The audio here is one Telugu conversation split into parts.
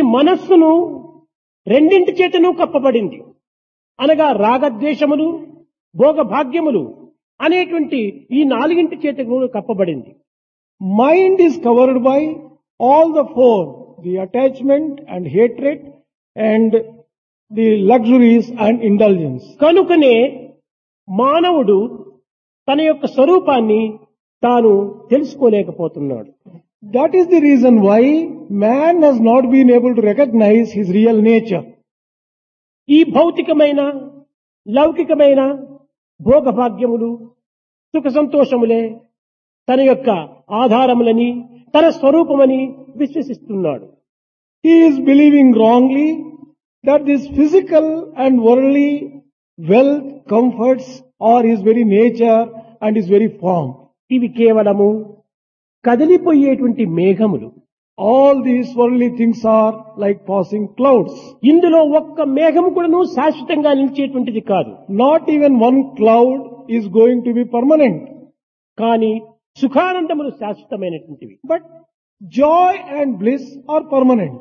మనస్సును రెండింటి చేతను కప్పబడింది అనగా రాగద్వేషములు భోగభాగ్యములు అనేటువంటి ఈ నాలుగింటి చేత కూడా కప్పబడింది Mind is covered by all the four, the attachment and hatred and the luxuries and indulgence. కనుకనే మానవుడు తన యొక్క స్వరూపాన్ని తాను తెలుసుకోలేకపోతున్నాడు That is the reason why man has not been able to recognize his real nature. ఈ భౌతికమైన లౌకికమైన భోగభాగ్యములు సుఖ సంతోషములే తన యొక్క ఆధారములని తన స్వరూపమని విశ్వసిస్తున్నాడు He is believing wrongly that this physical and worldly wealth, comforts are his very nature and his very form. ఇవి కేవలము కదిలిపోయేటువంటి మేఘములు All these worldly things are like passing clouds. ఇందులో ఒక్క మేఘము కూడాను శాశ్వతంగా నిలిచేటువంటిది కాదు Not even one cloud is going to be permanent. కానీ సుఖానందములు శాశ్వతమైనటువంటివి But joy and bliss are permanent.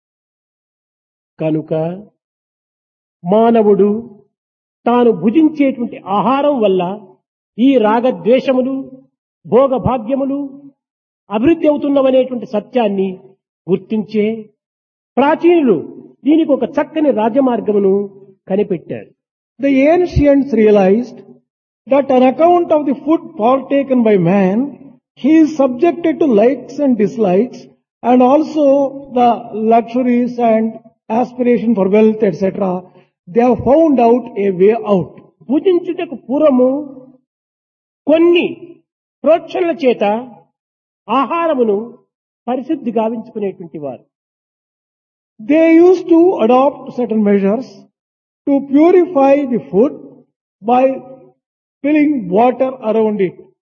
కనుక మానవుడు తాను భుజించేటువంటి ఆహారం వల్ల ఈ రాగద్వేషములు భోగభాగ్యములు అభివృద్ధి అవుతున్నవనేటువంటి సత్యాన్ని గుర్తించే ప్రాచీనులు దీనికి ఒక చక్కని రాజమార్గమును కనిపెట్టారు The ancients realized that on account of the food partaken by man, he is subjected to likes and dislikes and also the luxuries and aspiration for wealth, etc. They have found out a way out. భుజించుటకు పూర్వము కొన్ని ప్రోక్షణల చేత ఆహారమును పరిశుద్ధి గావించుకునేటువంటి వారు They used to adopt certain measures to purify the food by filling water around it.